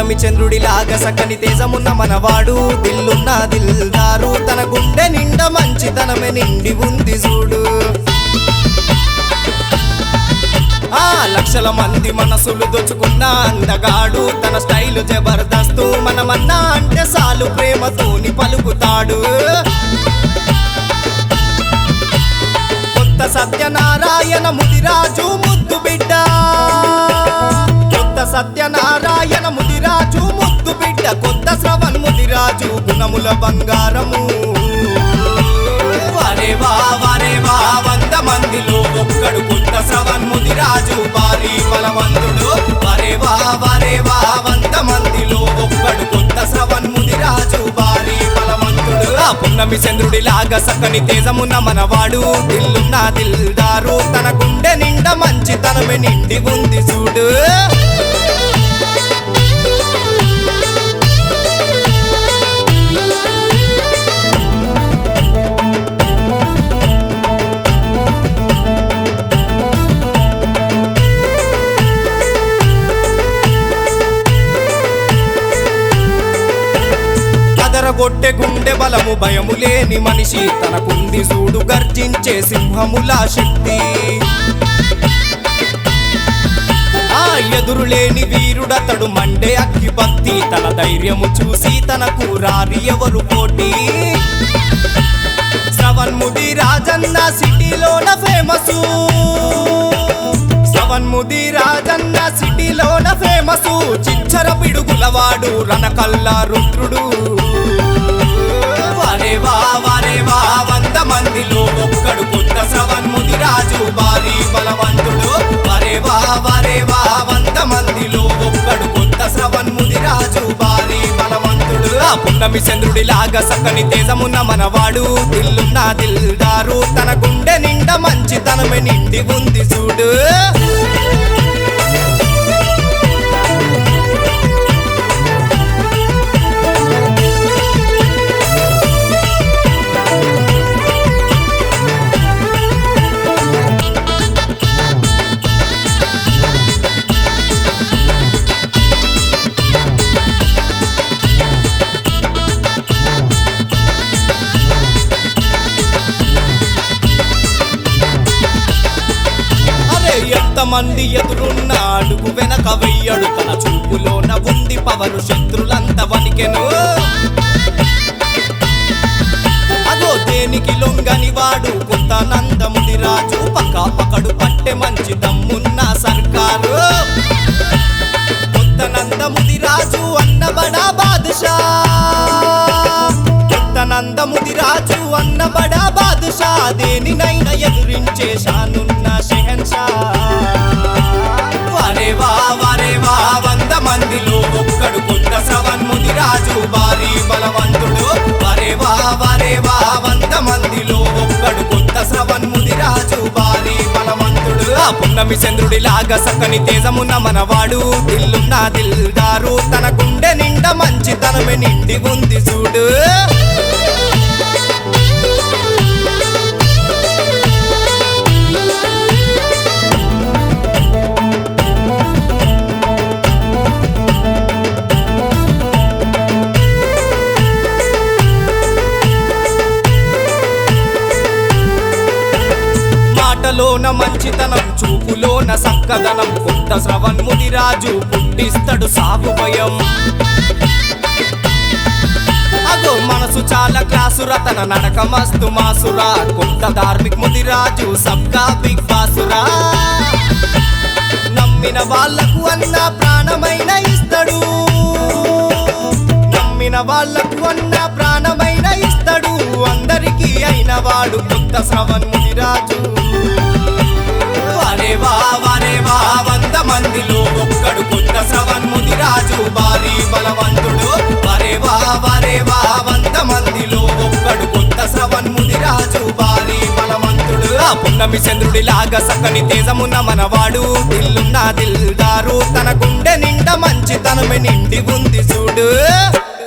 పున్నమి చంద్రుడిలాగా సకని తేజమున్న మనవాడు దిల్లున్న దిల్దారు తన గుండె నిండా మంచితనమే నిండి ఉంది చూడు ఆ లక్షల మంది మనసులు దోచుకున్న అందగాడు తన స్టైల్ జబర్దస్తు మనమన్నా అంటే సాలు ప్రేమతోని పలుకుతాడు కొత్త సత్యనారాయణ ముదిరాజు ముద్దు బిడ్డ కొత్త సత్యనారాయణ ముదిరాజు ముద్దు బిడ్డ కొత్త శ్రవణ్ ముదిరాజు గుణముల బంగారము వరే వా వరే వా వంద మందిలో ఒక్కడు కొత్త శ్రవణ్ ముదిరాజు భారీ బలవంతుడు వరే వా వరే వా వంద మందిలో ఒక్కడు కొత్త శ్రవణ్ ముదిరాజు భారీ బలవంతుడు ఆ పున్నమి చంద్రుడిలాగా సక్కని తేజమున్న మనవాడు దిల్లున్న దిల్దారు తన గుండె నిండా మంచితనమే నిండి ఉంది చూడు కదరగొట్టె గుండె బలము భయము లేని మనిషి తనకుంది చూడు గర్జించే సింహముల శక్తి ఆ ఎదురులేని వీరుడతడు మండే అగ్గి భక్తి తన ధైర్యము చూసి తనకు రారి ఎవరు పోటీ శ్రవణ్ముడి రాజన్న సిటీలోన ఫేమసు శ్రవణ్ముడి రాజన్న సిటీలోన ఫేమసు చిచ్చర పిడుగులవాడు రణకల్ల రుద్రుడు వరే వా వరే వా వంద మందిలో ఒక్కడు కొత్త శ్రవణ్ముడి రాజు భారీ బలవంతుడు వరే వా వరే వా వంద మందిలో ఒక్కడు కొత్త శ్రవణ్ముడి రాజు భారీ బలవంతుడు ఆ పున్నమి చంద్రుడిలాగా సక్కని తేజమున్న మనవాడు దిల్లున్న దిల్దారు తన గుండె నిండా మంచితనమే నిండి ఉంది చూడు అరే ఎంతమంది ఎదురున్న అడుగు వెనక వెయ్యడు తన చూపులోన ఉంది పవరు శత్రులంత వణికెను అదో దేనికి లొంగని వాడు కొత్త నందముని రాజు పక్క పకడు పట్టె మంచి దమ్మున్న సర్కారు కొత్త నందముది రాజు అన్నబడా బాదుషా కొత్త నందముది రాజు అన్నబడా బాదుషా దేనినైనా ఎదురించే షానున్న షెహన్షా వరే వా వరే వా వంద మందిలో ఒక్కడు కొత్త శ్రవణ్ముది రాజు భారీ బలవంతుడు వరే వా వరే వా వంద మందిలో ఒక్కడు కొత్త శ్రవణ్ముది రాజు భారీ బలవంతుడు ఆ పున్నమి చంద్రుడిలాగా సక్కని తేజమున్న మనవాడు దిల్లున్న దిల్దారు తన గుండె నిండా మంచితనమే నిండి ఉంది చూడు మాటలోన మంచితనం చూపులోన సక్కదనం కొత్త శ్రవణ్ముది రాజు పుట్టిస్తాడు సాగు భయం అగో మనసు చాలా క్లాసురా తన నడక మస్తు మాసురా కొత్త ధార్మిక్ ముది రాజు సబ్కా బిగ్ బాసురా నమ్మిన వాళ్ళకు అన్న ప్రాణమైన ఇస్తాడు నమ్మిన వాళ్ళకు అన్న ప్రాణమైన ఇస్తాడు అందరికీ అయిన వాడు కొత్త శ్రవణ్ముది రాజు వరే వా వరే వా వంద మందిలో ఒక్కడు కొత్త శ్రవణ్ముది రాజు భారీ బలవంతుడు వరే వా వరే వా వంద మందిలో ఒక్కడు కొత్త శ్రవణ్ముది రాజు భారీ బలవంతుడు ఆ పున్నమి చంద్రుడిలాగా సక్కని తేజమున్న మనవాడు దిల్లున్న దిల్దారు తన గుండె నిండా మంచితనమే నిండి ఉంది చూడు